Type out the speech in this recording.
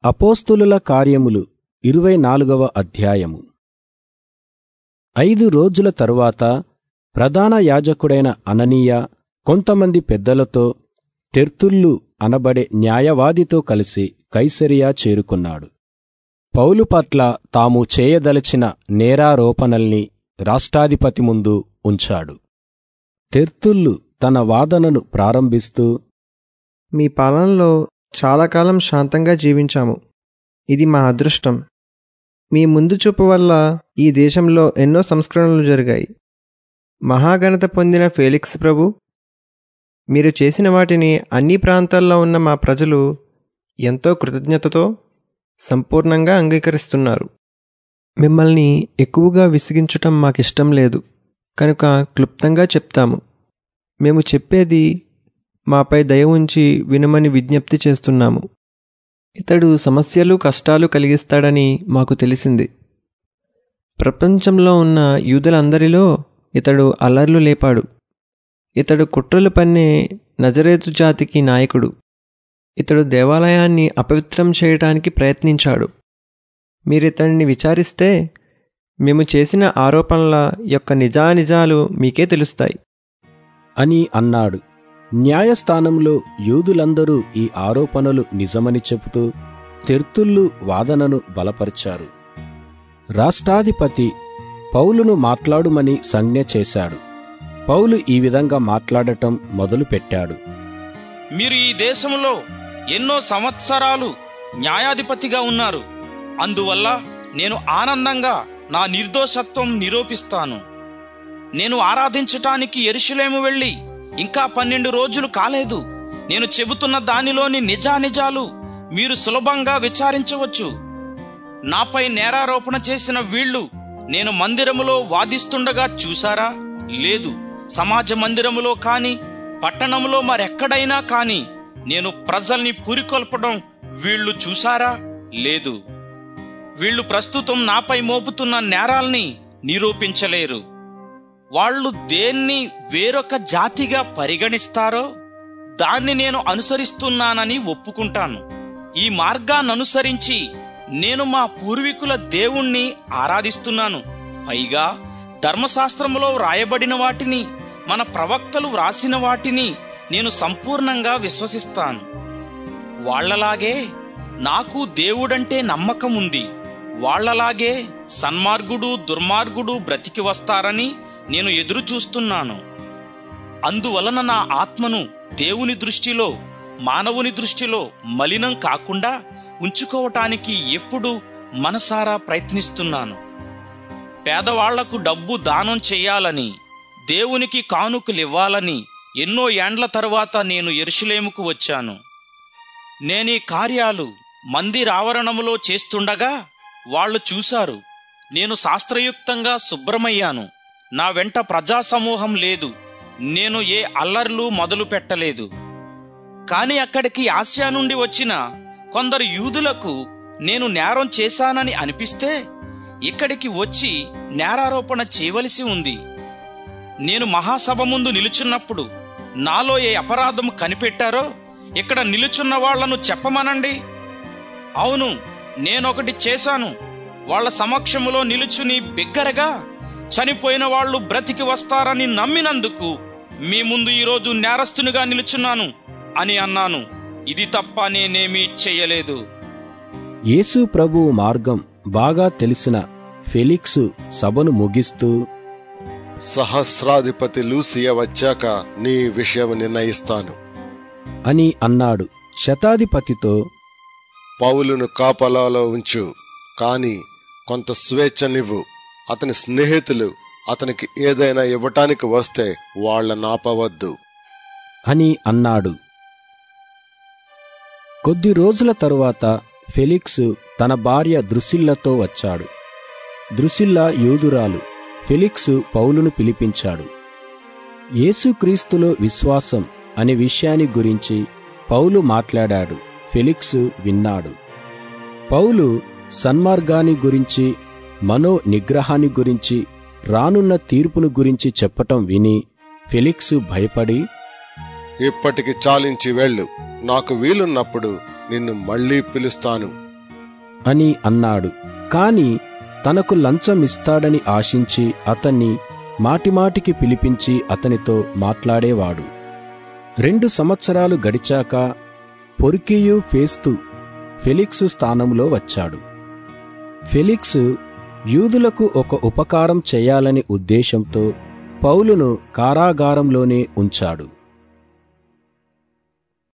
అపోస్తులుల కార్యములు ఇరవై నాలుగవ అధ్యాయము ఐదు రోజుల తరువాత ప్రధాన యాజకుడైన అననీయ కొంతమంది పెద్దలతో తెర్తుల్లు అనబడే న్యాయవాదితో కలిసి కైసరియా చేరుకున్నాడు పౌలు పట్ల తాము చేయదలచిన నేరారోపణల్ని రాష్ట్రాధిపతి ముందు ఉంచాడు తెర్తుల్లు తన వాదనను ప్రారంభిస్తూ మీ పాలనలో చాలా కాలం శాంతంగా జీవించాము ఇది మా అదృష్టం మీ ముందు చూపు వల్ల ఈ దేశంలో ఎన్నో సంస్కరణలు జరిగాయి మహాఘనత పొందిన ఫేలిక్స్ ప్రభు మీరు చేసిన వాటిని అన్ని ప్రాంతాల్లో ఉన్న మా ప్రజలు ఎంతో కృతజ్ఞతతో సంపూర్ణంగా అంగీకరిస్తున్నారు మిమ్మల్ని ఎక్కువగా విసిగించటం మాకిష్టం లేదు కనుక క్లుప్తంగా చెప్తాము మేము చెప్పేది మాపై దయ ఉంచి వినమని విజ్ఞప్తి చేస్తున్నాము ఇతడు సమస్యలు కష్టాలు కలిగిస్తాడని మాకు తెలిసింది ప్రపంచంలో ఉన్న యూదులందరిలో ఇతడు అల్లర్లు లేపాడు ఇతడు కుట్రలు పన్నే నజరేతు జాతికి నాయకుడు ఇతడు దేవాలయాన్ని అపవిత్రం చేయటానికి ప్రయత్నించాడు మీరితడిని విచారిస్తే మేము చేసిన ఆరోపణల యొక్క నిజానిజాలు మీకే తెలుస్తాయి అని అన్నాడు న్యాయస్థానంలో యూదులందరూ ఈ ఆరోపణలు నిజమని చెబుతూ తెర్తుల్లు వాదనను బలపరిచారు రాష్ట్రాధిపతి పౌలును మాట్లాడుమని సంజ్ఞ చేశాడు పౌలు ఈ విధంగా మాట్లాడటం మొదలుపెట్టాడు మీరు ఈ దేశంలో ఎన్నో సంవత్సరాలు న్యాయాధిపతిగా ఉన్నారు అందువల్ల నేను ఆనందంగా నా నిర్దోషత్వం నిరూపిస్తాను నేను ఆరాధించటానికి ఎరుషులేము వెళ్ళి ఇంకా పన్నెండు రోజులు కాలేదు నేను చెబుతున్న దానిలోని నిజానిజాలు మీరు సులభంగా విచారించవచ్చు నాపై నేరారోపణ చేసిన వీళ్ళు నేను మందిరములో వాదిస్తుండగా చూసారా లేదు సమాజ మందిరములో కాని పట్టణంలో మరెక్కడైనా కాని నేను ప్రజల్ని పురికొల్పడం వీళ్ళు చూసారా లేదు వీళ్ళు ప్రస్తుతం నాపై మోపుతున్న నేరాల్ని నిరూపించలేరు వాళ్ళు దేన్ని వేరొక జాతిగా పరిగణిస్తారో దాన్ని నేను అనుసరిస్తున్నానని ఒప్పుకుంటాను ఈ మార్గాన్ని అనుసరించి నేను మా పూర్వీకుల దేవుణ్ణి ఆరాధిస్తున్నాను పైగా ధర్మశాస్త్రములో వ్రాయబడిన వాటిని మన ప్రవక్తలు వ్రాసిన వాటిని నేను సంపూర్ణంగా విశ్వసిస్తాను వాళ్లలాగే నాకు దేవుడంటే నమ్మకం ఉంది వాళ్లలాగే సన్మార్గుడు దుర్మార్గుడు బ్రతికి వస్తారని నేను ఎదురు చూస్తున్నాను అందువలన నా ఆత్మను దేవుని దృష్టిలో మానవుని దృష్టిలో మలినం కాకుండా ఉంచుకోవటానికి ఎప్పుడు మనసారా ప్రయత్నిస్తున్నాను పేదవాళ్లకు డబ్బు దానం చెయ్యాలని దేవునికి కానుకలివ్వాలని ఎన్నో ఏండ్ల తరువాత నేను ఎరుషులేముకు వచ్చాను నేనీ కార్యాలు మందిరావరణములో చేస్తుండగా వాళ్ళు చూశారు నేను శాస్త్రయుక్తంగా శుభ్రమయ్యాను నా వెంట ప్రజా సమూహం లేదు నేను ఏ అల్లర్లు మొదలు పెట్టలేదు కాని అక్కడికి ఆసియా నుండి వచ్చిన కొందరు యూదులకు నేను నేరం చేశానని అనిపిస్తే ఇక్కడికి వచ్చి నేరారోపణ చేయవలసి ఉంది నేను మహాసభ ముందు నిలుచున్నప్పుడు నాలో ఏ అపరాధం కనిపెట్టారో ఇక్కడ నిలుచున్న వాళ్లను చెప్పమనండి అవును నేనొకటి చేశాను వాళ్ల సమక్షములో నిలుచుని బిగ్గరగా చనిపోయిన వాళ్ళు బ్రతికి వస్తారని నమ్మినందుకు మీ ముందు ఈరోజు నేరస్తునిగా నిలుచున్నాను అని అన్నాను ఇది తప్ప నేనేమీ చెయ్యలేదు యేసు ప్రభువు మార్గం బాగా తెలిసిన ఫెలిక్సు సభను ముగిస్తూ సహస్రాధిపతి లూసియ వచ్చాక నీ విషయం నిర్ణయిస్తాను అని అన్నాడు శతాధిపతితో పౌలును కాపలాలో ఉంచు కాని కొంత స్వేచ్ఛనివ్వు అతని స్నేహితులు అతనికి ఏదైనా ఇవ్వటానికి వస్తే వాళ్ళ నాపవద్దు అని అన్నాడు కొద్ది రోజుల తరువాత ఫెలిక్సు తన భార్య దృసిల్లతో వచ్చాడు దృసిల్ల యూదురాలు ఫెలిక్సు పౌలును పిలిపించాడు యేసుక్రీస్తులో విశ్వాసం అనే విషయాన్ని గురించి పౌలు మాట్లాడాడు ఫెలిక్సు విన్నాడు పౌలు సన్మార్గాన్ని గురించి మనో నిగ్రహాన్ని గురించి రానున్న తీర్పును గురించి చెప్పటం విని ఫెలిక్సు భయపడి ఇప్పటికి చాలించి వెళ్ళు నాకు వీలున్నప్పుడు నిన్ను మళ్ళీ పిలుస్తాను అని అన్నాడు కాని తనకు లంచమిస్తాడని ఆశించి అతన్ని మాటిమాటికి పిలిపించి అతనితో మాట్లాడేవాడు రెండు సంవత్సరాలు గడిచాక పొర్కియు ఫేస్తు ఫెలిక్సు స్థానంలో వచ్చాడు ఫెలిక్స్ యూదులకు ఒక ఉపకారం చేయాలని ఉద్దేశంతో పౌలును కారాగారంలోనే ఉంచాడు